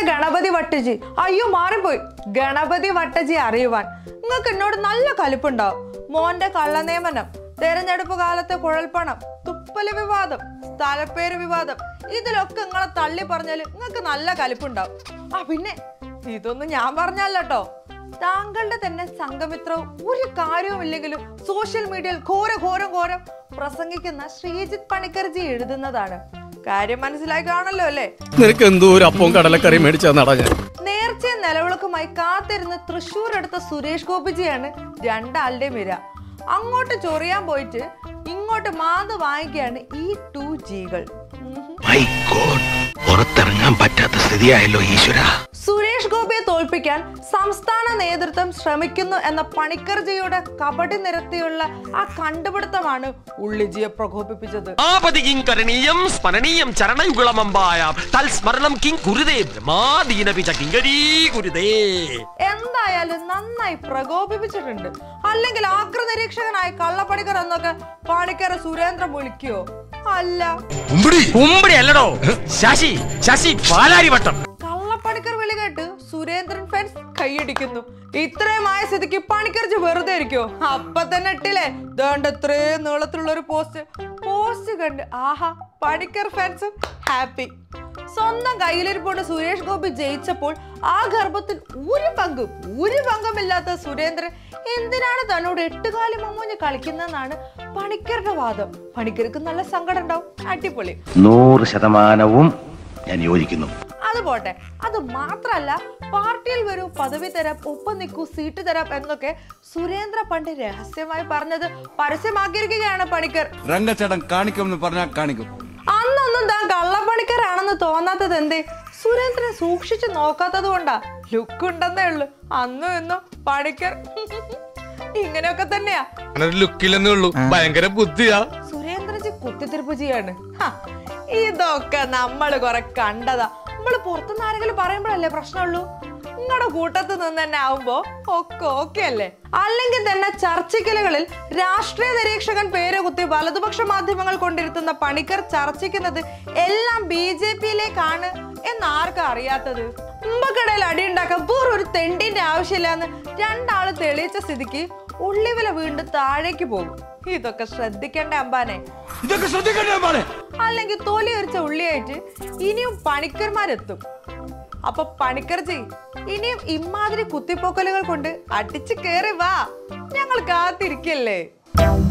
ഗണപതി വട്ടജി അയ്യോ മാറിപ്പോയി ഗണപതി വട്ടജി അറിയുവാൻ നിങ്ങൾക്ക് എന്നോട് നല്ല കലിപ്പുണ്ടാവും മോന്റെ കള്ളനിയമനം തെരഞ്ഞെടുപ്പ് കാലത്തെ കുഴൽപ്പണം തുപ്പല് വിവാദം സ്ഥലപ്പേര് വിവാദം ഇതിലൊക്കെ നിങ്ങളെ തള്ളി പറഞ്ഞാല് നിങ്ങൾക്ക് നല്ല കലിപ്പുണ്ടാവും ആ പിന്നെ ഇതൊന്നും ഞാൻ പറഞ്ഞല്ലോ താങ്കളുടെ തന്നെ സംഘമിത്രവും ഒരു കാര്യവുമില്ലെങ്കിലും സോഷ്യൽ മീഡിയയിൽ ഘോര ഘോരം ഘോരം പ്രസംഗിക്കുന്ന ശ്രീജിത്ത് പണിക്കർജി എഴുതുന്നതാണ് കാര്യം മനസ്സിലായി കാണല്ലോ അല്ലേ നിനക്ക് എന്തോ ഒരു അപ്പവും കടലക്കറി മേടിച്ചാ നട ഞാൻ നേർച്ചയും നിലവിളക്കുമായി കാത്തിരുന്ന് തൃശ്ശൂർ എടുത്ത സുരേഷ് ഗോപിജിയാണ് രണ്ടാളുടെയും ഇര അങ്ങോട്ട് ചൊറിയാൻ പോയിട്ട് ഇങ്ങോട്ട് മാന്ത് വാങ്ങിക്കുകയാണ് ഈ ടു ജികൾ മൈ ഗോഡ് പുറത്തിറങ്ങാൻ പറ്റാത്ത സ്ഥിതിയായല്ലോ ഈശ്വര സുരേഷ് ഗോപിയെ തോൽപ്പിക്കാൻ സംസ്ഥാന നേതൃത്വം ശ്രമിക്കുന്നു എന്ന പണിക്കർജിയുടെ കബഡി നിരത്തിയുള്ള ആ കണ്ടുപിടുത്തമാണ് ഉള്ളിജിയെ പ്രകോപിപ്പിച്ചത് ആപതി കിം കരണീയം സ്മരണീയം ചരണയുഗളമമ്പായ തൽസ്മരണം കിം കുരുതേ ബ്രഹ്മാദീനപിച്ച കിങ്കരീ കുരുതേ എന്തായാലും നന്നായി പ്രകോപിപ്പിച്ചിട്ടുണ്ട് അല്ലെങ്കിൽ ആക്ര നിരീക്ഷകനായ കള്ളപ്പണിക്കർ എന്നൊക്കെ പണിക്കര സുരേന്ദ്രൻ വിളിക്കോ അല്ല കുമ്പടി അല്ലടോ ശശി ശശി പാലാരിവട്ടം കള്ളപ്പണിക്കർ വിളി കേട്ട് സുരേന്ദ്രൻ ഫാൻസ് കൈയടിക്കുന്നു ഇത്രയുമായ സ്ഥിതിക്ക് പണിക്കർജ് വെറുതെ ഇരിക്കോ അപ്പൊ തന്നെ ഇട്ടില്ലേ ദേണ്ട ഇത്രയും നീളത്തിലുള്ള ഒരു പോസ്റ്റ് പോസ്റ്റ് കണ്ട് ആഹാ പണിക്കർ ഫാൻസും ഹാപ്പി സ്വന്തം കയ്യിലിരിപ്പോണ്ട് സുരേഷ് ഗോപി ജയിച്ചപ്പോൾ ആ ഗർഭത്തിൽ ഒരു പങ്കും ഒരു പങ്കുമില്ലാത്ത സുരേന്ദ്രൻ എന്തിനാണ് തന്നോട് എട്ടുകാലി മമ്മൂഞ്ഞ് കളിക്കുന്നതെന്നാണ് പണിക്കരുടെ വാദം പണിക്കർക്ക് നല്ല സങ്കടം ഉണ്ടാവും അടിപൊളി നൂറ് ശതമാനവും ഞാൻ യോജിക്കുന്നു അത് പോട്ടെ അത് മാത്രല്ല പാർട്ടിയിൽ വരൂ പദവി തരാം ഒപ്പം നിൽക്കൂ സീറ്റ് തരാം എന്നൊക്കെ സുരേന്ദ്ര പണ്ട് രഹസ്യമായി പറഞ്ഞത് പരസ്യമാക്കിയിരിക്കുകയാണ് പണിക്കർ രംഗച്ചേട്ടൻ കാണിക്കുമെന്ന് പറഞ്ഞാൽ കാണിക്കും അന്നൊന്നും താൻ കള്ളപ്പണിക്കരാണെന്ന് തോന്നാത്തത് എന്തേ സുരേന്ദ്രൻ സൂക്ഷിച്ചു നോക്കാത്തത് കൊണ്ടാ ലുക്ക് ഉണ്ടെന്നേ ഉള്ളു അന്നും ഇന്നും പണിക്കർ ഇങ്ങനെയൊക്കെ തന്നെയാ ലുക്കില്ലെന്നേ ഉള്ളൂ ഭയങ്കര ബുദ്ധിയാ സുരേന്ദ്രജി കുത്തിത്തിരിപ്പ് ചെയ്യാണ് ഹ, ഇതൊക്കെ നമ്മൾ കുറെ കണ്ടതാ നമ്മള് പുറത്തുനിന്ന് ആരെങ്കിലും പറയുമ്പോഴല്ലേ പ്രശ്നമുള്ളൂ നിങ്ങളുടെ കൂട്ടത്ത് നിന്ന് തന്നെ ആവുമ്പോ ഒക്കെ ഓക്കെ അല്ലേ അല്ലെങ്കിൽ തന്നെ ചർച്ചിക്കലുകളിൽ രാഷ്ട്രീയ നിരീക്ഷകൻ പേര് കുത്തി വലതുപക്ഷ മാധ്യമങ്ങൾ കൊണ്ടിരുത്തുന്ന പണിക്കർ ചർച്ചിക്കുന്നത് എല്ലാം ബി ജെ പിയിലേക്കാണ് എന്ന് ആർക്കാ അറിയാത്തത് മുമ്പക്കിടയിൽ അടിയുണ്ടാക്കാൻ വേറെ ഒരു തെണ്ടിന്റെ ആവശ്യമില്ലാന്ന് രണ്ടാള് തെളിയിച്ച സ്ഥിതിക്ക് ഉള്ളിവില വീണ്ടും താഴേക്ക് പോകും ഇതൊക്കെ ശ്രദ്ധിക്കേണ്ട അമ്പാനെ ഇതൊക്കെ ശ്രദ്ധിക്കണ്ടേ മോനെ അല്ലെങ്കിൽ തൊലി എറിച്ച ഉള്ളിയായിട്ട് ഇനിയും പണിക്കർമാരെത്തും അപ്പൊ പണിക്കർജി ഇനിയും ഇമാതിരി കുത്തിപ്പോക്കലുകൾ കൊണ്ട് അടിച്ചു കേറി വാ ഞങ്ങൾ കാത്തിരിക്കല്ലേ